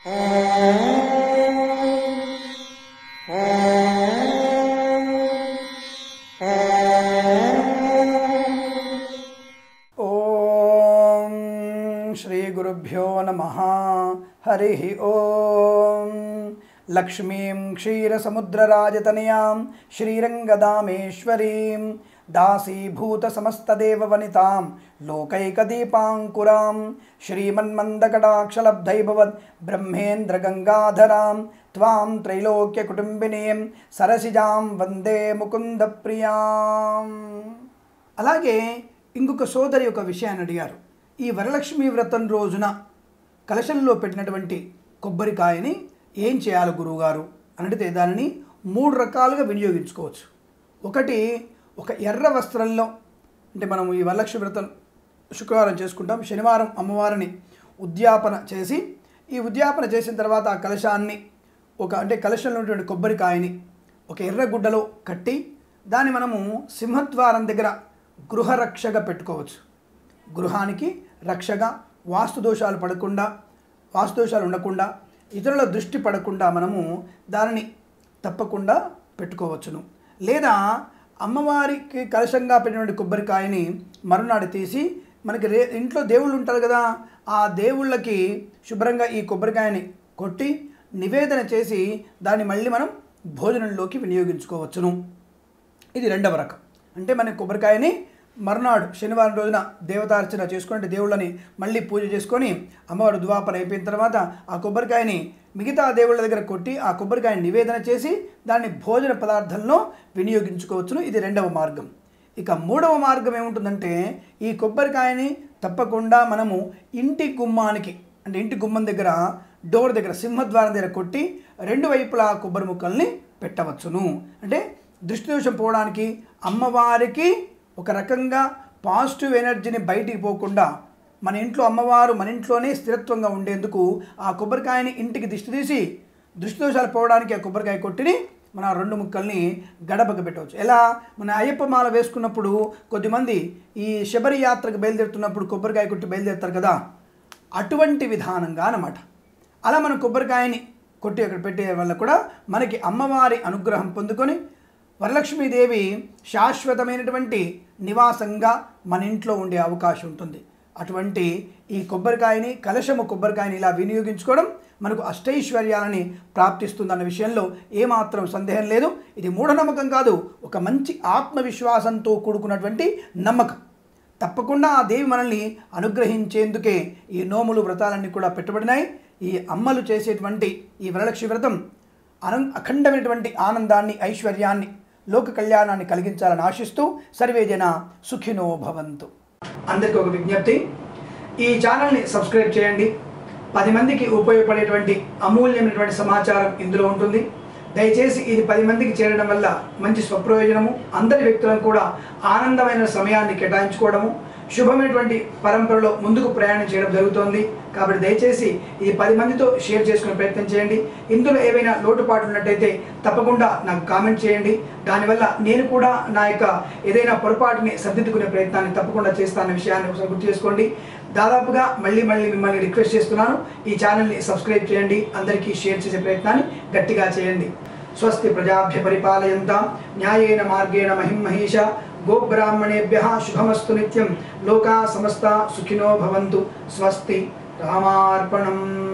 ఓం శ్రీ గురుభ్యో నమ హరి ఓం లక్ష్మీం క్షీరసముద్రరాజతనయాం శ్రీరంగదామేశ్వరీం దాసీభూతసమస్తదేవవనితాం లోకైకదీపాంకురాం శ్రీమన్మందకటాక్షలబ్ధైభవద్ బ్రహ్మేంద్రగంగాధరాం త్వాం త్రైలోక్యకుటుంబినీం సరసిజాం వందే ముకుందప్రియాం అలాగే ఇంకొక సోదరి ఒక విషయాన్ని అడిగారు ఈ వరలక్ష్మి వ్రతం రోజున కలశంలో పెట్టినటువంటి కొబ్బరికాయని ఏం చేయాలి గురువుగారు అని అడిగితే దానిని మూడు రకాలుగా వినియోగించుకోవచ్చు ఒకటి ఒక ఎర్ర వస్త్రంలో అంటే మనం ఈ వరలక్ష్మి వ్రతం శుక్రవారం చేసుకుంటాం శనివారం అమ్మవారిని ఉద్యాపన చేసి ఈ ఉద్యాపన చేసిన తర్వాత ఆ కలశాన్ని ఒక అంటే కలశంలో ఉన్నటువంటి కొబ్బరికాయని ఒక ఎర్ర గుడ్డలో కట్టి దాన్ని మనము సింహద్వారం దగ్గర గృహరక్షగా పెట్టుకోవచ్చు గృహానికి రక్షగా వాస్తు దోషాలు పడకుండా వాస్తు దోషాలు ఉండకుండా ఇతరుల దృష్టి పడకుండా మనము దానిని తప్పకుండా పెట్టుకోవచ్చును లేదా అమ్మవారికి కలశంగా పెట్టినటువంటి కొబ్బరికాయని మరునాడు తీసి మనకి రే ఇంట్లో దేవుళ్ళు ఉంటారు కదా ఆ దేవుళ్ళకి శుభ్రంగా ఈ కొబ్బరికాయని కొట్టి నివేదన చేసి దాన్ని మళ్ళీ మనం భోజనంలోకి వినియోగించుకోవచ్చును ఇది రెండవ రకం అంటే మన కొబ్బరికాయని మర్నాడు శనివారం రోజున దేవతార్చన చేసుకుని అంటే దేవుళ్ళని మళ్ళీ పూజ చేసుకొని అమ్మవారు దువాపన అయిపోయిన తర్వాత ఆ కొబ్బరికాయని మిగతా దేవుళ్ళ దగ్గర కొట్టి ఆ కొబ్బరికాయని నివేదన చేసి దాన్ని భోజన పదార్థంలో వినియోగించుకోవచ్చును ఇది రెండవ మార్గం ఇక మూడవ మార్గం ఏముంటుందంటే ఈ కొబ్బరికాయని తప్పకుండా మనము ఇంటి గుమ్మానికి అంటే ఇంటి గుమ్మం దగ్గర డోర్ దగ్గర సింహద్వారం దగ్గర కొట్టి రెండు వైపులా కొబ్బరి ముక్కల్ని పెట్టవచ్చును అంటే దృష్టి దోషం పోవడానికి అమ్మవారికి ఒక రకంగా పాజిటివ్ ఎనర్జీని బయటికి పోకుండా మన ఇంట్లో అమ్మవారు మన ఇంట్లోనే స్థిరత్వంగా ఉండేందుకు ఆ కొబ్బరికాయని ఇంటికి దిష్టి తీసి దృష్టి దోషాలు పోవడానికి ఆ కొబ్బరికాయ కొట్టిని మన ఆ రెండు ముక్కల్ని గడపకు పెట్టవచ్చు ఎలా మన అయ్యప్ప మాల వేసుకున్నప్పుడు కొద్దిమంది ఈ శబరి యాత్రకు బయలుదేరుతున్నప్పుడు కొబ్బరికాయ కొట్టి బయలుదేరుతారు కదా అటువంటి విధానంగా అన్నమాట అలా మనం కొబ్బరికాయని కొట్టి అక్కడ పెట్టే వల్ల కూడా మనకి అమ్మవారి అనుగ్రహం పొందుకొని వరలక్ష్మీదేవి శాశ్వతమైనటువంటి నివాసంగా మన ఇంట్లో ఉండే అవకాశం ఉంటుంది అటువంటి ఈ కొబ్బరికాయని కలశము కొబ్బరికాయని ఇలా వినియోగించుకోవడం మనకు అష్టైశ్వర్యాలని ప్రాప్తిస్తుందన్న విషయంలో ఏమాత్రం సందేహం లేదు ఇది మూఢనమ్మకం కాదు ఒక మంచి ఆత్మవిశ్వాసంతో కూడుకున్నటువంటి నమ్మకం తప్పకుండా ఆ దేవి మనల్ని అనుగ్రహించేందుకే ఈ నోములు వ్రతాలన్నీ కూడా పెట్టబడినాయి ఈ అమ్మలు చేసేటువంటి ఈ వరలక్ష్మి వ్రతం అనం అఖండమైనటువంటి ఆనందాన్ని ఐశ్వర్యాన్ని లోక కళ్యాణాన్ని కలిగించాలని ఆశిస్తూ సర్వేజన సుఖినో భవంతు అందరికీ ఒక విజ్ఞప్తి ఈ ఛానల్ని సబ్స్క్రైబ్ చేయండి పది మందికి ఉపయోగపడేటువంటి అమూల్యమైనటువంటి సమాచారం ఇందులో ఉంటుంది దయచేసి ఇది పది మందికి చేరడం వల్ల మంచి స్వప్రయోజనము అందరి వ్యక్తులను కూడా ఆనందమైన సమయాన్ని కేటాయించుకోవడము శుభమైనటువంటి పరంపరలో ముందుకు ప్రయాణం చేయడం జరుగుతోంది కాబట్టి దయచేసి ఇది పది మందితో షేర్ చేసుకునే ప్రయత్నం చేయండి ఇందులో ఏవైనా లోటుపాట్లు ఉన్నట్టయితే తప్పకుండా నాకు కామెంట్ చేయండి దానివల్ల నేను కూడా నా యొక్క ఏదైనా పొరపాటుని సర్దిద్దుకునే ప్రయత్నాన్ని తప్పకుండా చేస్తానన్న విషయాన్ని ఒకసారి గుర్తు చేసుకోండి దాదాపుగా మళ్ళీ మళ్ళీ మిమ్మల్ని రిక్వెస్ట్ చేస్తున్నాను ఈ ఛానల్ని సబ్స్క్రైబ్ చేయండి అందరికీ షేర్ చేసే ప్రయత్నాన్ని గట్టిగా చేయండి స్వస్తి ప్రజాభ్య పరిపాలయంతాం న్యాయేన మార్గేణ మహిమహేష గోబ్రాహ్మణేభ్య శుభమస్తు నిత్యం లోకా సమస్త సుఖినో భవంతు స్వస్తి రామార్పణం